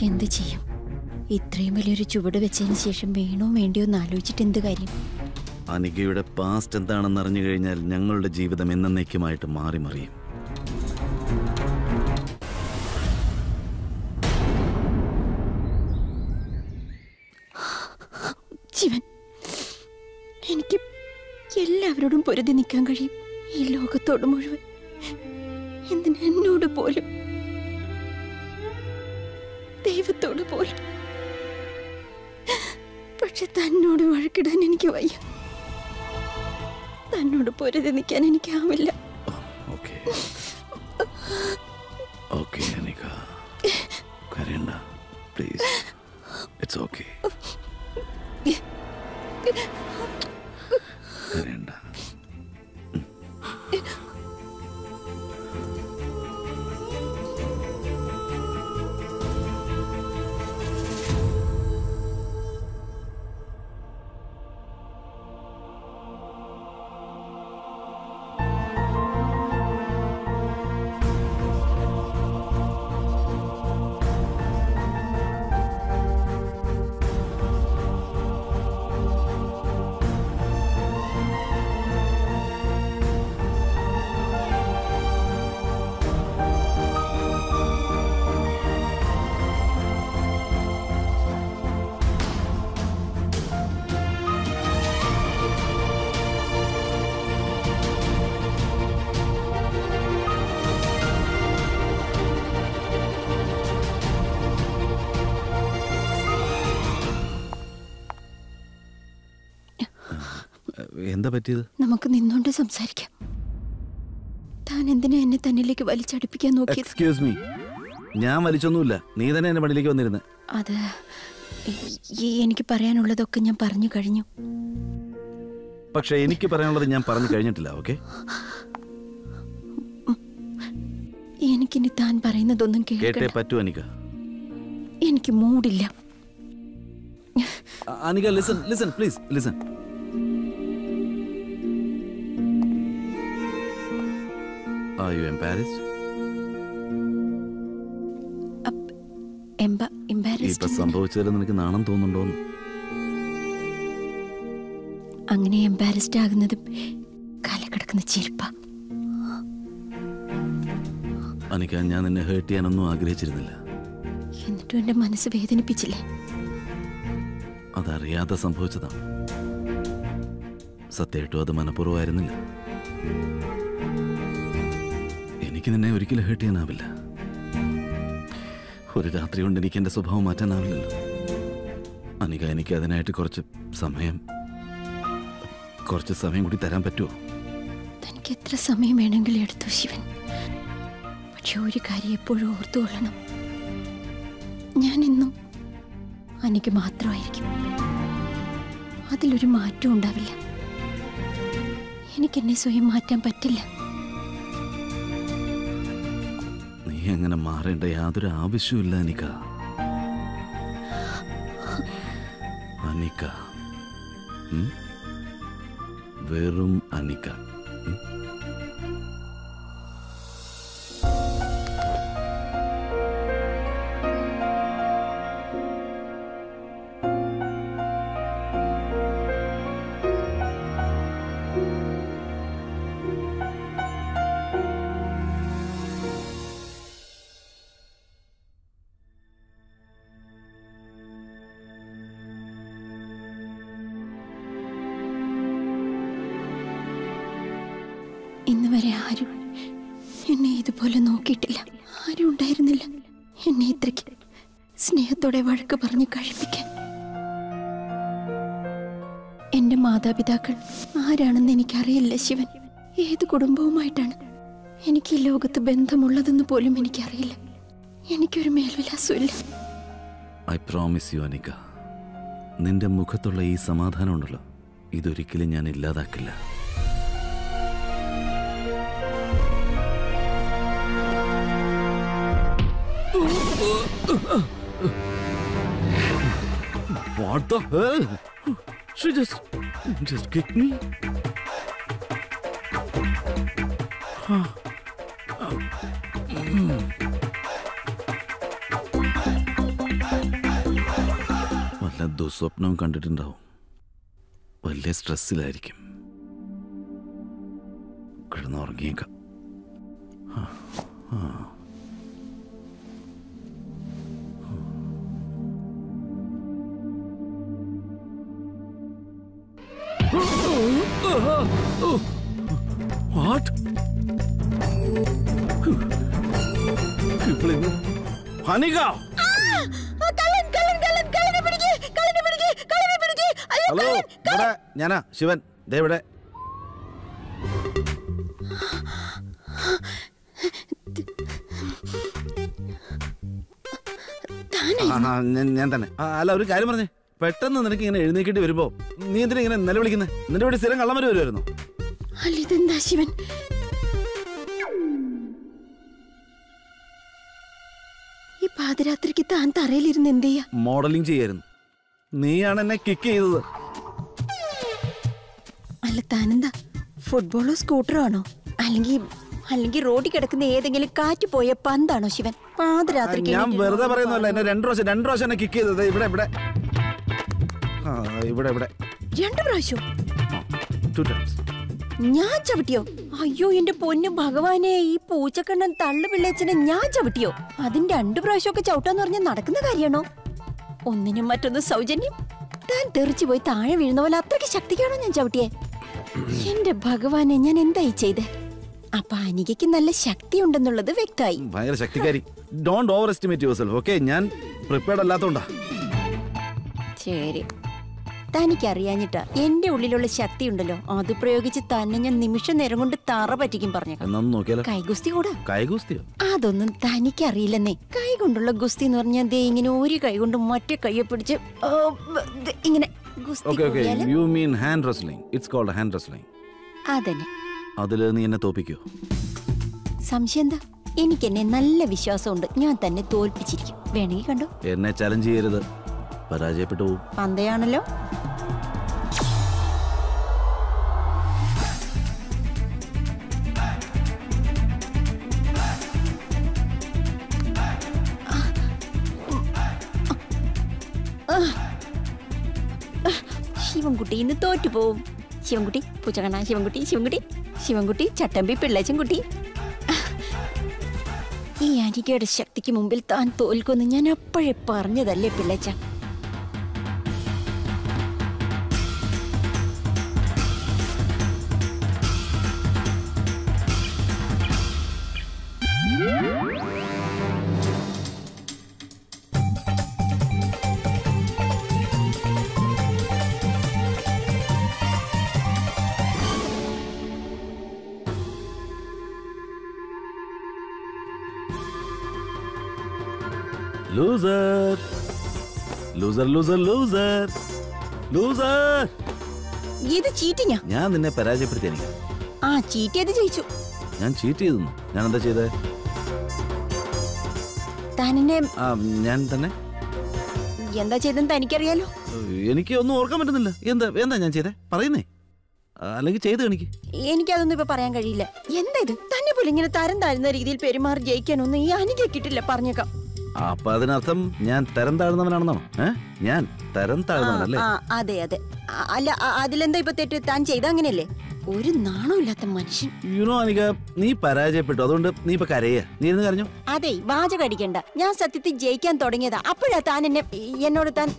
എന്ത് ചെയ്യും ഇത്രയും വലിയൊരു ചുവട് വെച്ചതിന് ശേഷം വേണോ വേണ്ടിയോ എന്ന് ആലോചിച്ചിട്ട് എന്ത് കാര്യം അനികയുടെ പാസ്റ്റ് എന്താണെന്ന് അറിഞ്ഞു കഴിഞ്ഞാൽ ഞങ്ങളുടെ ജീവിതം എന്നേക്കുമായിട്ട് മാറി മറിയും ജീവൻ എനിക്ക് എല്ലാവരോടും പൊരുതി നിൽക്കാൻ കഴിയും ഈ ലോകത്തോട് മുഴുവൻ എന്തിന് എന്നോട് പോലും ദൈവത്തോട് പോലും പക്ഷെ തന്നോട് വഴക്കിടാൻ എനിക്ക് വയ്യ തന്നോട് പൊരുതി നിൽക്കാൻ എനിക്കാവില്ല ഓക്കെ ഓക്കെ അനിക കരയണ്ട പ്ലീസ് ഇറ്റ്സ് ഓക്കെ കരയണ്ട എന്താ പറ്റിയത് നമുക്ക് നിന്നോണ്ട് സംസാരിക്കാം താൻ എന്തിനാ എന്നെ തന്നിലേക്ക് വലിച്ചടുപ്പിക്കാൻ നോക്കിയത് എക്സ്ക്യൂസ് മീ ഞാൻ വലിച്ചൊന്നുമില്ല നീ തന്നെ എന്റെ പണിയിലേക്ക് വന്നിരുന്നത് അത് ഈ- ഈ എനിക്ക് പറയാനുള്ളതൊക്കെ ഞാൻ പറഞ്ഞു കഴിഞ്ഞു പക്ഷെ എനിക്ക് പറയാനുള്ളത് ഞാൻ പറഞ്ഞു കഴിഞ്ഞിട്ടില്ല ഓക്കെ എനിക്കിനി താൻ പറയുന്നതൊന്നും കേട്ടേ കേൾക്കണ്ട പറ്റൂ അനിക എനിക്ക് മൂടില്ല അ- Anika listen listen please listen Are you embarrassed? എംബ ഇപ്പൊ എംബാരസ്ഡ് സംഭവിച്ചതിൽ നിനക്ക് നാണം തോന്നുന്നുണ്ടോന്ന് അങ്ങനെ എംബാരസ്ഡ് ആകുന്നത് കല കിടക്കുന്ന ചെരുപ്പ അനിക ഞാൻ നിന്നെ ഹേർട്ട് ചെയ്യാനൊന്നും ആഗ്രഹിച്ചിരുന്നില്ല എന്നിട്ടും എന്റെ മനസ്സ് വേദനിപ്പിച്ചില്ലേ അതറിയാതെ സംഭവിച്ചതാണ് സത്യമായിട്ടും അത് മനഃപൂർവ്വമായിരുന്നില്ല എനിക്ക് നിന്നെ ഒരിക്കലും ഹേർട്ട് ചെയ്യാനാവില്ല ഒരു രാത്രി കൊണ്ട് എനിക്ക് എന്റെ സ്വഭാവം മാറ്റാനാവില്ലല്ലോ അനിക എനിക്ക് അതിനായിട്ട് കുറച്ച് സമയം കുറച്ച് സമയം കൂടി തരാൻ പറ്റുമോ തനിക്ക് എത്ര സമയം വേണമെങ്കിലും എടുത്തു ശിവൻ പക്ഷെ ഒരു കാര്യം എപ്പോഴും ഓർത്തുകൊള്ളണം ഞാൻ എന്നും അനിക്ക് മാത്രമായിരിക്കും അതിലൊരു മാറ്റവും ഉണ്ടാവില്ല എനിക്കെന്നെ സ്വയം മാറ്റാൻ പറ്റില്ല നീ അങ്ങനെ മാറേണ്ട യാതൊരു ആവശ്യമില്ല അനിക അനിക ഉം? വെറും അനിക ഉം? ഇന്ന് വരെ ആരും എന്നെ ഇതുപോലെ നോക്കിയിട്ടില്ല ആരും ഉണ്ടായിരുന്നില്ല എന്നെ ഇത്രയ്ക്ക് സ്നേഹത്തോടെ വഴക്ക് പറഞ്ഞ് കഴിപ്പിക്കാൻ എന്റെ മാതാപിതാക്കൾ ആരാണെന്ന് എനിക്കറിയില്ല ശിവൻ ഏത് കുടുംബവുമായിട്ടാണ് എനിക്ക് ഈ ലോകത്ത് ബന്ധമുള്ളതെന്ന് പോലും എനിക്കറിയില്ല എനിക്കൊരു മേൽവിലാസമില്ല ഐ പ്രോമിസ് യു അനിക നിന്റെ മുഖത്തുള്ള ഈ സമാധാനം ഉണ്ടല്ലോ ഇതൊരിക്കലും ഞാൻ ഇല്ലാതാക്കില്ല What the hell? She just just kicked me. ദുസ്വപ്നവും കണ്ടിട്ടുണ്ടാവും വലിയ സ്ട്രെസ്സിലായിരിക്കും കിടന്നുറങ്ങിയേക്കാം ആ, ആ. What? ഇവളിന്ന് ഹനിക ഹലോ ഇവിടെ ഞാനാ ശിവൻ ദേ ഇവിടെ ആ, ആ, ഞാൻ- ഞാൻ തന്നെ ആ, അല്ല ഒരു കാര്യം പറഞ്ഞേ പെട്ടെന്ന് നിനക്ക് ഇങ്ങനെ എഴുന്നേക്കിട്ട് വരുമ്പോ നീ എന്തിനാ ഇങ്ങനെ നിലവിളിക്കുന്നത് നിന്റെ ഇവിടെ സ്ഥിരം കള്ളമര് വരുമായിരുന്നു അല്ല ഇതെന്താ ശിവൻ ഈ പാതിരാത്രിക്ക് താൻ തറയിലിരുന്ന് എന്ത് ചെയ്യാ മോഡലിംഗ് ചെയ്യായിരുന്നു നീയാണ് എന്നെ കിക്ക് ചെയ്തത് അല്ല താനെന്താ ഫുട്ബോളോ സ്കൂട്ടറോ ആണോ അല്ലെങ്കിൽ അല്ലെങ്കിൽ റോഡിൽ കിടക്കുന്ന ഏതെങ്കിലും കാറ്റ് പോയ പന്താണോ ശിവൻ പാതിരാത്രിക്ക് ഞാൻ എണീറ്റ് വെറുതെ റോഡിൽ പറയുന്നല്ല പോകാൻ എന്നെ രണ്ടു പ്രാവശ്യം രണ്ടു പ്രാവശ്യം എന്നെ കിക്ക് ചെയ്തത് ഇവിടെ ഇവിടെ ആ ഇവിടെ ഇവിടെ രണ്ട് പ്രാവശ്യം ടു ടൈംസ് ഞാൻ ചവിട്ടിയോ അയ്യോ എന്റെ പൊന്നു ഭഗവാനെ ഈ പൂച്ചക്കണ്ണൻ തള്ളു പിള്ളേച്ചനെ ഞാൻ ചവിട്ടിയോ അതിന് രണ്ടു പ്രാവശ്യമൊക്കെ ചവിട്ടാന്ന് പറഞ്ഞാൽ നടക്കുന്ന കാര്യമാണോ ഒന്നിനും മറ്റൊന്നും സൗജന്യം താൻ തെറിച്ചു പോയി താഴെ വീഴുന്ന പോലെ അത്രയ്ക്ക് ശക്തിക്കാണോ ഞാൻ ചവിട്ടിയേ എന്റെ ഭഗവാനെ ഞാൻ എന്തായി ചെയ്തേ അപ്പൊ അനികയ്ക്ക് നല്ല ശക്തി ഉണ്ടെന്നുള്ളത് വ്യക്തമായി ഭയങ്കര ശക്തിക്കാരി don't overestimate yourself okay ഞാൻ പ്രിപ്പയർഡ് അല്ലാത്തോണ്ടാ ശരി തനിക്ക് അറിയാഞ്ഞിട്ടാ എന്റെ ഉള്ളിലുള്ള ശക്തി ഉണ്ടല്ലോ അത് പ്രയോഗിച്ച് തന്നെ ഞാൻ നിമിഷ നേരം കൊണ്ട് തറ പറ്റിക്കും പറഞ്ഞേക്കാം എന്നൊന്ന് നോക്കിയാലോ കൈഗുസ്തി കൂടാ കൈകൂസ്തിയോ അതൊന്നും തനിക്കറിയില്ലെന്നേ കൈ കൊണ്ടുള്ള ഗുസ്തി എന്ന് പറഞ്ഞാൽ ദേ ഇങ്ങനെ ഒരു കൈ കൊണ്ട് മറ്റേ കൈയെ പിടിച്ച് ആ, ബ- ദേ ഇങ്ങനെ ഗുസ്തി ഓക്കെ ഓക്കെ കൂടിയാല് you mean hand wrestling it's called hand wrestling അതന്നെ അതിൽ നീ എന്നെ തോപ്പിക്കോ സംശയം എന്താ എനിക്ക് എന്നെ നല്ല വിശ്വാസമുണ്ട് ഞാൻ തന്നെ തോൽപ്പിച്ചിരിക്കും വേണമെങ്കിൽ കണ്ടോ എന്നെ ചലഞ്ച് ചെയ്യരുത് പരാജയപ്പെട്ടു പോവും പന്തയാണല്ലോ ശിവൻകുട്ടി ഇന്ന് തോറ്റുപോവും ശിവൻകുട്ടി പൂച്ചകണ്ണ ശിവൻകുട്ടി ശിവൻകുട്ടി ശിവൻകുട്ടി ചട്ടമ്പി പിള്ളച്ചൻകുട്ടി ഈ അനികയുടെ ശക്തിക്ക് മുമ്പിൽ താൻ തോൽക്കുമെന്ന് ഞാൻ അപ്പോഴേ പറഞ്ഞതല്ലേ പിള്ളച്ച loser loser loser loser loser ഇത് ചീറ്റിങ്ങാ ഞാൻ നിന്നെ പരാജയപ്പെടുത്തി എനിക്ക് ആ ചീറ്റ് ചെയ്ത് ജയിച്ചു ഞാൻ ചീറ്റ് ചെയ്തു ഞാൻ എന്താ ചെയ്തേ താൻ എന്നെ ആ ഞാൻ തന്നെ എന്താ ചെയ്തെന്ന് തനിക്കറിയാലോ എനിക്ക് ഒന്നും ഓർക്കാൻ പറ്റുന്നില്ല എന്താ എന്താ ഞാൻ ചെയ്തേ പറയുന്നേ ആ, അല്ലെങ്കിൽ ചെയ്ത് എനിക്ക് എനിക്കതൊന്നും ഇപ്പൊ പറയാൻ കഴിയില്ല എന്താ ഇത് തന്നെ പോലെ ഇങ്ങനെ തരം താഴ്ന്ന രീതിയിൽ പെരുമാറി ജയിക്കാനൊന്നും ഈ അനിക കിട്ടില്ല പറഞ്ഞേക്കാം അപ്പൊ അതിനർത്ഥം ഞാൻ തരം താഴ്ന്നവനാണെന്നാണോ ഏ ഞാൻ തരം താഴ്ന്നവനല്ലേ ആ അതെ അതെ ആ, അല്ല ആ, അതിലെന്താ ഇപ്പൊ തെറ്റ് താൻ ചെയ്ത അങ്ങനെയല്ലേ ഒരു നാണമില്ലാത്ത മനുഷ്യൻ യുനോ അനിക നീ പരാജയപ്പെട്ടു അതുകൊണ്ട് നീ ഇപ്പൊ കരയ നീ ഇരുന്ന് കരഞ്ഞു അതെ വാചകം അടിക്കണ്ട ഞാൻ സത്യത്തിൽ ജയിക്കാൻ തുടങ്ങിയതാ അപ്പോഴാ താൻ എന്നെ എന്നോട് താൻ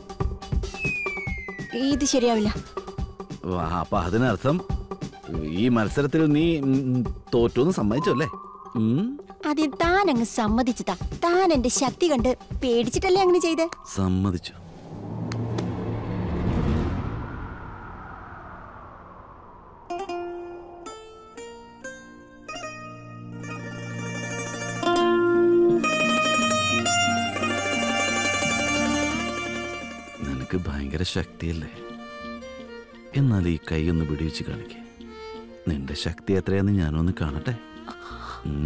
ഇത് ശരിയാവില്ല ആ, അപ്പൊ അതിനർത്ഥം ഈ മത്സരത്തിൽ നീ ഉം, തോറ്റു എന്ന് സമ്മതിച്ചു അല്ലേ ഉം, ആദ്യം താൻ അങ്ങ് സമ്മതിച്ചതാ താൻ എന്റെ ശക്തി കണ്ട് പേടിച്ചിട്ടല്ലേ അങ്ങനെ ചെയ്തേ സമ്മതിച്ചു നിനക്ക് ഭയങ്കര ശക്തിയല്ലേ എന്നാൽ ഈ കൈ ഒന്ന് പിടിവെച്ച് കാണിക്കേ നിന്റെ ശക്തി എത്രയാന്ന് ഞാനൊന്ന് കാണട്ടെ ഉം.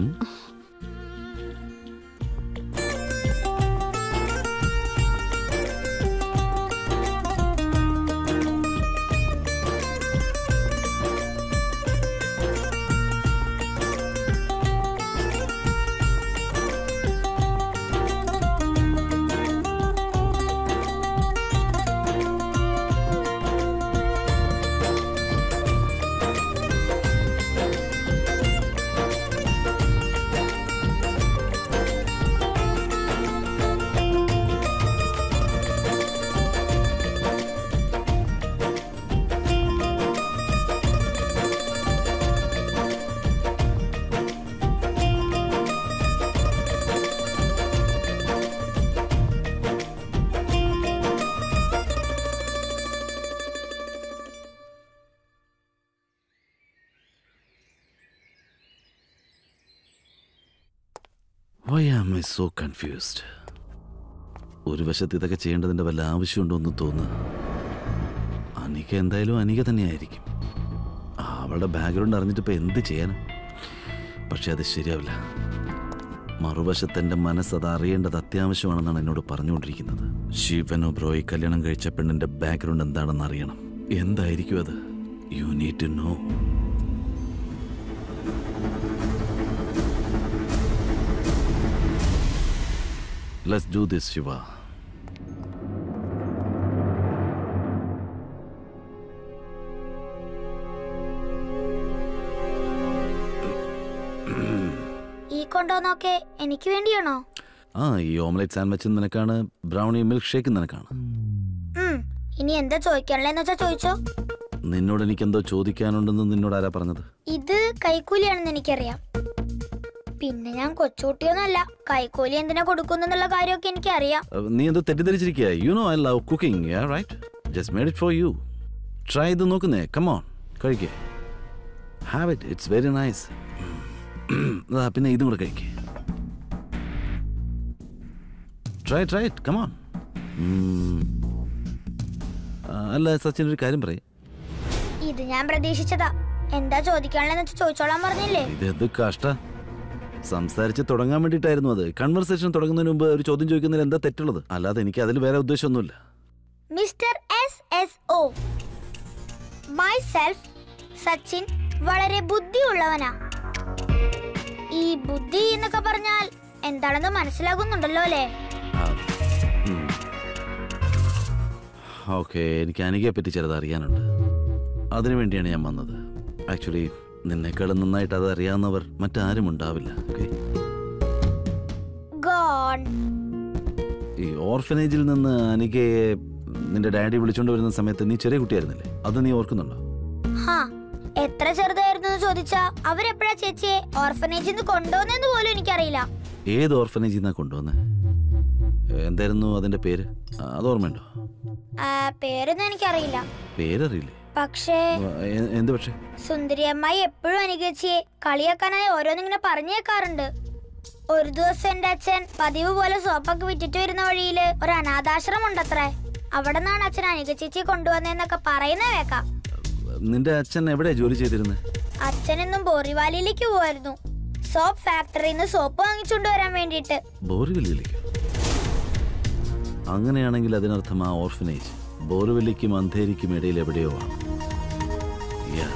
Why am I so confused ഒരു വശത്ത് ഇതൊക്കെ ചെയ്യേണ്ടതിൻ്റെ വല്ല ആവശ്യമുണ്ടോ എന്ന് തോന്നുക അനിക എന്തായാലും അനിക തന്നെയായിരിക്കും അവളുടെ ബാക്ക്ഗ്രൗണ്ട് അറിഞ്ഞിട്ട് ഇപ്പം എന്ത് ചെയ്യാൻ പക്ഷെ അത് ശരിയാവില്ല മറുവശത്ത് എൻ്റെ മനസ്സ് അത് അറിയേണ്ടത് അത്യാവശ്യമാണെന്നാണ് എന്നോട് പറഞ്ഞുകൊണ്ടിരിക്കുന്നത് ശിവനോ ബ്രോയി കല്യാണം കഴിച്ച പെണ്ണിൻ്റെ ബാക്ക്ഗ്രൗണ്ട് എന്താണെന്ന് അറിയണം എന്തായിരിക്കും അത് you need to know let's do this Shiva ഈ കൊണ്ടുവന്നൊക്കെ എനിക്ക് വേണ്ടിയാണോ ആ ഈ ഓംലെറ്റ് സാൻഡ്വിച്ച് നിനക്കാണ് ബ്രൗണി മിൽക്ക് ഷേക്ക് നിനക്കാണ് ഉം ഇനി എന്താ ചോദിക്കാനുള്ളതെന്ന് വെച്ചാ ചോദിച്ചോ നിന്നോട് എനിക്കെന്തോ ചോദിക്കാനുണ്ടെന്ന് നിന്നോട് ആരാ പറഞ്ഞത് ഇത് കൈക്കൂലിയാണെന്ന് എനിക്കറിയാം പിന്നെ ഞാൻ കൊച്ചുകുട്ടിയൊന്നുമല്ല കൈക്കൂലി എന്തിനാ കൊടുക്കുന്നുള്ള കാര്യമൊക്കെ എനിക്കറിയാം അഹ് നീ എന്തോ തെറ്റിദ്ധരിച്ചിരിക്കുക you know I love cooking right just made it for you try ഇത് നോക്കുന്നേ കമോൺ കഴിക്കേ have it it's very nice പിന്നെ ഇതും കൂടെ കഴിക്കേ ട്രൈ ട്രൈ ഇറ്റ് കമോൺ അല്ല സച്ചിൻ ഒരു കാര്യം പറയും ഇത് ഞാൻ പ്രതീക്ഷിച്ചതാ എന്താ ചോദിക്കാനുള്ളതെന്ന് വെച്ചാൽ ചോദിച്ചോളാൻ പറഞ്ഞില്ലേ ഇതെന്ത് കഷ്ട സംസാരിച്ച് തുടങ്ങാൻ വേണ്ടിയിട്ടായിരുന്നു അത് കൺവെർസേഷൻ തുടങ്ങുന്നതിന് മുമ്പ് ഒരു ചോദ്യം ചോദിക്കുന്നതിൽ എന്താ തെറ്റുള്ളത് അല്ലാതെ എനിക്ക് അതിൽ വേറെ ഉദ്ദേശമൊന്നുമില്ല mister S S O myself Sachin വളരെ ബുദ്ധിയുള്ളവനാ ഈ ബുദ്ധി എന്നൊക്കെ പറഞ്ഞാൽ എന്താണെന്ന് മനസ്സിലാകുന്നുണ്ടല്ലോ അല്ലേ ഓക്കെ എനിക്ക് അനികയെ പറ്റി ചിലത് അറിയാനുണ്ട് അതിനു വേണ്ടിയാണ് ഞാൻ വന്നത് ആക്ച്വലി നിന്നെക്കാളും നന്നായിട്ട് അത് അറിയാവുന്നവർ മറ്റാരും ഉണ്ടാവില്ല ഓക്കെ ഗോൺ ഈ ഓർഫനേജിൽ നിന്ന് അനികയെ നിന്റെ ഡാഡി വിളിച്ചോണ്ട് വരുന്ന സമയത്ത് നീ ചെറിയ കുട്ടിയായിരുന്നില്ലേ അത് നീ ഓർക്കുന്നുണ്ടോ ഹാ എത്ര ചെറുതായിരുന്നു എന്ന് ചോദിച്ചാ അവരെപ്പോഴാ ചേച്ചിയെ ഓർഫനേജിൽ നിന്ന് കൊണ്ടുവന്നെന്ന് പോലും എനിക്കറിയില്ല ഏത് ഓർഫനേജിൽ നിന്നാ കൊണ്ടുവന്നേ എന്തായിരുന്നു അതിന്റെ പേര് ആ, അത് ഓർമ്മയുണ്ടോ ആ, പേരൊന്നും എനിക്കറിയില്ല പേരറിയില്ലേ പക്ഷേ എ- എന്ത് പക്ഷേ സുന്ദരി അമ്മായി എപ്പോഴും അനുകരിച്ചിയെ കളിയാക്കാനായി ഓരോന്നിങ്ങനെ പറഞ്ഞേക്കാറുണ്ട് ഒരു ദിവസം എന്റെ അച്ഛൻ പതിവ് പോലെ സോപ്പൊക്കെ വിറ്റിട്ട് വരുന്ന വഴിയില് ഒരു അനാഥാശ്രമം ഉണ്ടത്രേ അവിടെ നിന്നാണ് അച്ഛൻ അനിക ചേച്ചിയെ കൊണ്ടുവന്നതെന്നൊക്കെ പറയുന്ന കേക്കാം നിന്റെ അച്ഛൻ എവിടെയാ ജോലി ചെയ്തിരുന്നത് അച്ഛൻ എന്നും ബോറിവാലിയിലേക്ക് പോവായിരുന്നു സോപ്പ് ഫാക്ടറിയിൽ നിന്ന് സോപ്പ് വാങ്ങിച്ചുകൊണ്ട് വരാൻ വേണ്ടിയിട്ട് ബോറിവല്ലിയിലേക്ക് അങ്ങനെയാണെങ്കിൽ അതിനർത്ഥം ആ ഓർഫനേജ് ബോറിവല്ലിക്കും അന്ധേരിക്കും ഇടയിൽ എവിടെയോ ആണ് Yeah.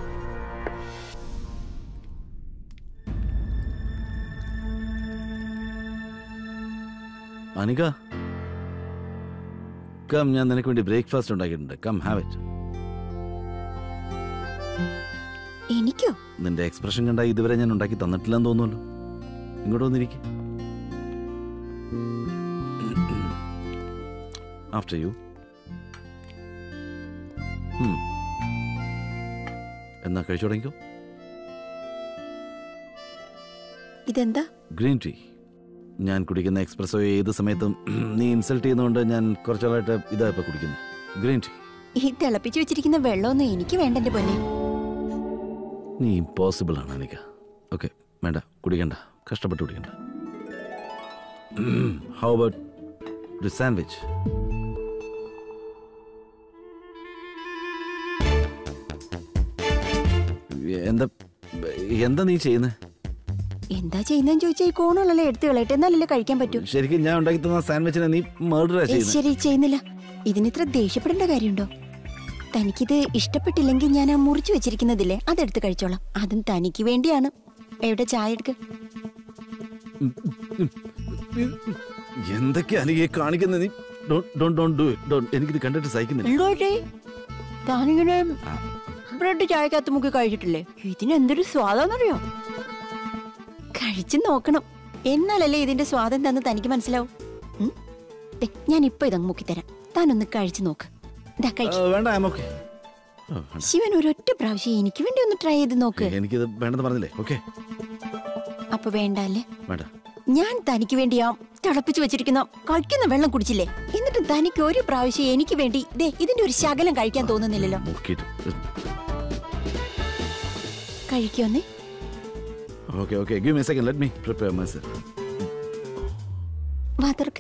അനിക കം ഞാൻ നിനക്ക് വേണ്ടി ബ്രേക്ക്ഫാസ്റ്റ് ഉണ്ടാക്കിയിട്ടുണ്ട് കം ഹാവ് ഇറ്റ് എനിക്കോ നിന്റെ എക്സ്പ്രഷൻ കണ്ട ഇതുവരെ ഞാൻ ഉണ്ടാക്കി തന്നിട്ടില്ലെന്ന് തോന്നുമല്ലോ ഇങ്ങോട്ട് വന്നിരിക്കെ ആഫ്റ്റർ യു എന്നാ കഴിച്ചു തുടങ്ങിക്കോ ഇതെന്താ ഗ്രീൻ ടീ ഞാൻ കുടിക്കുന്ന എക്സ്പ്രസോ ഏത് സമയത്തും നീ ഇൻസൾട്ട് ചെയ്യുന്നതുകൊണ്ട് ഞാൻ കുറച്ചാളായിട്ട് ഇതാ ഇപ്പൊ കുടിക്കുന്നത് ഗ്രീൻ ടീ ഈ തിളപ്പിച്ചു വെച്ചിരിക്കുന്ന വെള്ളമൊന്നും എനിക്ക് വേണ്ട എന്റെ പൊന്നെ നീ ഇമ്പോസിബിൾ ആണ് എനിക്ക് ഓക്കെ വേണ്ട കുടിക്കണ്ട കഷ്ടപ്പെട്ട് കുടിക്കണ്ട ഹൗ അബൌട്ട് ഒരു സാൻഡ്വിച്ച് എന്താ എന്താ നീ ചെയ്യുന്നത് എന്താ ചെയ്യുന്നതെന്ന് ചോദിച്ചാൽ ഈ കോണുള്ളല്ലേ എടുത്ത് കളയട്ടെ എന്നാലല്ലേ കഴിക്കാൻ പറ്റൂ ശരിക്കും ഞാൻ ഉണ്ടാക്കി തന്ന സാൻഡ്വിച്ചിനെ നീ മർഡറാ ഏ, ചെയ്യുന്നത് ശരി ചെയ്യുന്നില്ല ഇതിനിത്ര ദേഷ്യപ്പെടേണ്ട കാര്യമുണ്ടോ തനിക്കിത് ഇഷ്ടപ്പെട്ടില്ലെങ്കിൽ ഞാൻ ആ മുറിച്ചു വെച്ചിരിക്കുന്നതില്ലേ അതെടുത്ത് കഴിച്ചോളാം അതും തനിക്ക് വേണ്ടിയാണ് എവിടെ ചായ എടുക്ക് എന്തൊക്കെയാ നീ ഈ കാണിക്കുന്നത് നീ Don't- don't- don't do it. Don't. എനിക്കിത് കണ്ടിട്ട് സഹിക്കുന്നില്ല ഉള്ളോട്ടെ താനിങ്ങനെ ബ്രെഡ് ചായക്കകത്ത് മുക്കി കഴിച്ചിട്ടില്ലേ ഇതിനെന്തൊരു സ്വാദാന്നറിയോ കഴിച്ചു നോക്കണം എന്നാലല്ലേ ഇതിന്റെ സ്വാദം എന്താന്ന് തനിക്ക് മനസ്സിലാവും ഉം? ദേ, ഞാൻ ഇപ്പൊ ഇതങ്ങ് മുക്കിത്തരാം താനൊന്ന് കഴിച്ചു നോക്ക് ഇതാ ആ, കഴിക്ക് വേണ്ട ഐ ഓക്കെ ശിവൻ ഒരൊറ്റ പ്രാവശ്യം എനിക്ക് വേണ്ടി ഒന്ന് ട്രൈ ചെയ്ത് നോക്ക് എനിക്കിത് വേണ്ടെന്ന് പറഞ്ഞില്ലേ ഓക്കെ അപ്പൊ വേണ്ട അല്ലേ വേണ്ട ഞാൻ തനിക്ക് വേണ്ടി ആ തിളപ്പിച്ചു വെച്ചിരിക്കുന്ന കഴിക്കുന്ന വെള്ളം കുടിച്ചില്ലേ എന്നിട്ട് തനിക്ക് ഒരു പ്രാവശ്യം എനിക്ക് വേണ്ടി ദേ ഇതിന്റെ ഒരു ശകലം കഴിക്കാൻ തോന്നുന്നില്ലല്ലോ നോക്കിയിട്ട് കഴിക്കുവന്നേ okay okay give me second let me prepare myself വാതർക്ക്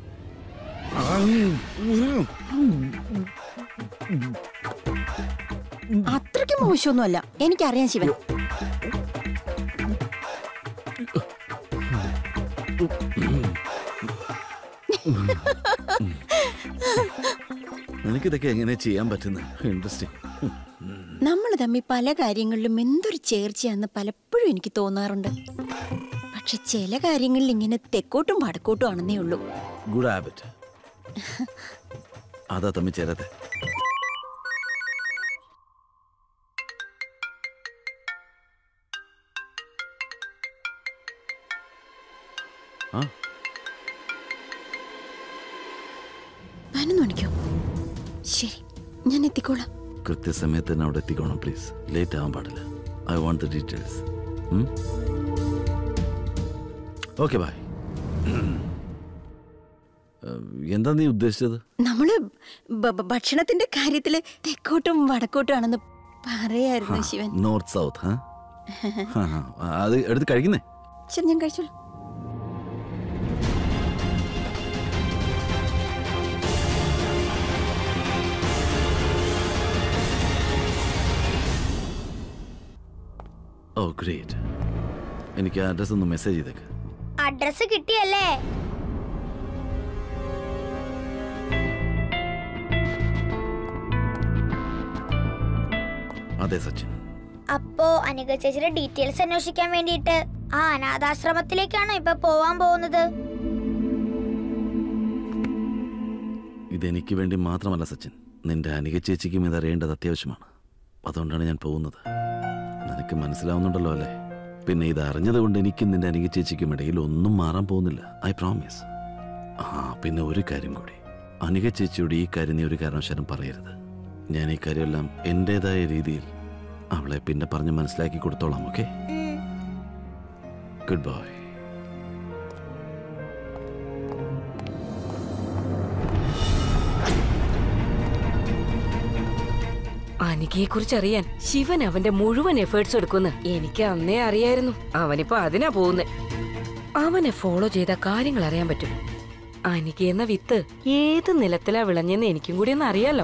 അത്രയ്ക്ക് മോശമൊന്നുമല്ല എനിക്കറിയാം ശിവൻ നിനക്കിതൊക്കെ എങ്ങനെ ചെയ്യാൻ പറ്റുന്നത് ഇൻട്രസ്റ്റിംഗ് നമ്മൾ തമ്മിൽ പല കാര്യങ്ങളിലും എന്തൊരു ചേർച്ചയാന്ന് പലപ്പോഴും എനിക്ക് തോന്നാറുണ്ട് പക്ഷെ ചില കാര്യങ്ങളിൽ ഇങ്ങനെ തെക്കോട്ടും വടക്കോട്ടും ആണെന്നേ ഉള്ളൂ ഗുഡ് ഹാബിറ്റ് അതാ തമ്മിൽ ചേരത്തെ ആ പതിനൊന്ന് മണിക്കോ ശരി ഞാൻ എത്തിക്കോളാം കൃത്യസമയത്ത് തന്നെ അവിടെ എത്തിക്കോണം പ്ലീസ് ലേറ്റ് ആവാൻ പാടില്ല I want the details okay bye എന്താ നീ ഉദ്ദേശിച്ചത് നമ്മള് ബ- ബ- ഭക്ഷണത്തിന്റെ കാര്യത്തില് തെക്കോട്ടും വടക്കോട്ടും ആണെന്ന് പറയായിരുന്നു ശിവൻ നോർത്ത് സൗത്ത് ഹാ അത് എടുത്ത് കഴിക്കുന്നേ ശരി ഞാൻ കഴിച്ചോളാം ഓ ഗ്രേറ്റ് എനിക്ക് ആ അഡ്രസ് ഒന്ന് മെസ്സേജ് ചെയ്തേക്ക് അഡ്രസ് കിട്ടിയല്ലേ അതെ സച്ചിൻ അപ്പോ അനിക ചേച്ചിയുടെ ഡീറ്റെയിൽസ് അന്വേഷിക്കാൻ വേണ്ടിയിട്ട് ആ അനാഥാശ്രമത്തിലേക്കാണോ ഇപ്പൊ പോവാൻ പോകുന്നത് ഇതെനിക്ക് വേണ്ടി മാത്രമല്ല സച്ചിൻ നിന്റെ അനിക ചേച്ചിക്കും ഇത് അറിയേണ്ടത് അത്യാവശ്യമാണ് അതുകൊണ്ടാണ് ഞാൻ പോകുന്നത് നിനക്ക് മനസ്സിലാവുന്നുണ്ടല്ലോ അല്ലേ പിന്നെ ഇത് അറിഞ്ഞത് കൊണ്ട് എനിക്കും നിന്റെ അനിക ചേച്ചിക്കും ഇടയിൽ ഒന്നും മാറാൻ പോകുന്നില്ല ഐ പ്രോമിസ് ആ പിന്നെ ഒരു കാര്യം കൂടി അനിക ചേച്ചിയോട് ഈ കാര്യം നീ ഒരു കാരണവശാലും പറയരുത് ഞാൻ ഈ കാര്യമെല്ലാം എൻ്റെതായ രീതിയിൽ അവളെ പിന്നെ പറഞ്ഞ് മനസ്സിലാക്കി കൊടുത്തോളാം ഓക്കെ ഉം. ഗുഡ് ബൈ അനികയെ കുറിച്ച് അറിയാൻ ശിവൻ അവന്റെ മുഴുവൻ എഫേർട്സ് എടുക്കുന്ന് എനിക്ക് അന്നേ അറിയായിരുന്നു അവനിപ്പോ അതിനാ പോകുന്നത് അവനെ ഫോളോ ചെയ്ത കാര്യങ്ങൾ അറിയാൻ പറ്റും അനിക എന്ന വിത്ത് ഏത് നിലത്തിലാ വിളഞ്ഞെന്ന് എനിക്കും കൂടി ഒന്ന് അറിയാലോ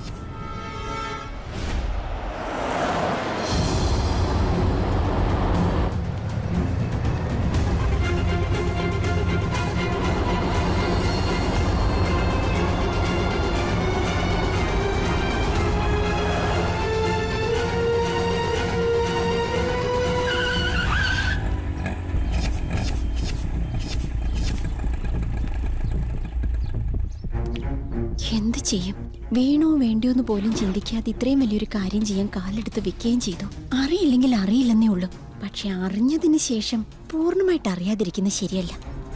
എന്ത് ചെയ്യും വേണോ വേണ്ടയോ എന്ന് പോലും ചിന്തിക്കാതെ ഇത്രയും വലിയൊരു കാര്യം ചെയ്യാൻ കാലെടുത്ത് വെക്കുകയും ചെയ്തു അറിയില്ലെങ്കിൽ അറിയില്ലെന്നേ ഉള്ളൂ പക്ഷെ അറിഞ്ഞതിന് ശേഷം പൂർണ്ണമായിട്ട് അറിയാതിരിക്കുന്നത് ശരിയല്ല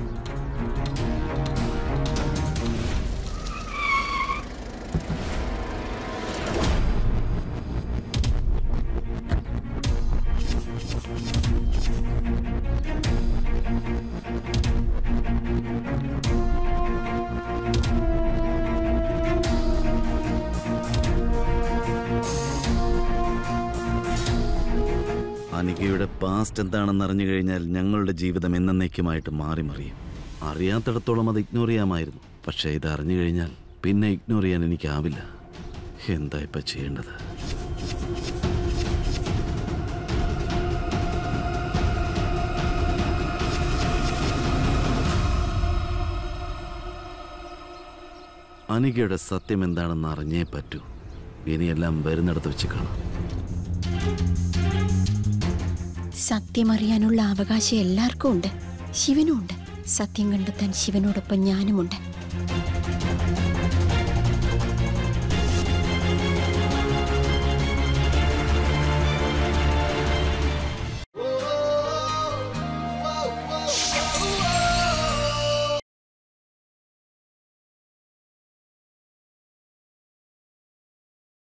അനികയുടെ പാസ്റ്റ് എന്താണെന്ന് അറിഞ്ഞു കഴിഞ്ഞാൽ ഞങ്ങളുടെ ജീവിതം എന്നേക്കുമായിട്ട് മാറി മറിയും അറിയാത്തിടത്തോളം അത് ഇഗ്നോർ ചെയ്യാമായിരുന്നു പക്ഷേ ഇത് അറിഞ്ഞു കഴിഞ്ഞാൽ പിന്നെ ഇഗ്നോർ ചെയ്യാൻ എനിക്കാവില്ല എന്താ ഇപ്പൊ ചെയ്യേണ്ടത് അനികയുടെ സത്യം എന്താണെന്ന് അറിഞ്ഞേ പറ്റൂ ഇനിയെല്ലാം വരുന്നിടത്ത് വെച്ച് കാണാം സത്യം അറിയാനുള്ള അവകാശം എല്ലാവർക്കും ഉണ്ട് ശിവനും ഉണ്ട് സത്യം കണ്ടെത്താൻ ശിവനോടൊപ്പം ഞാനുമുണ്ട്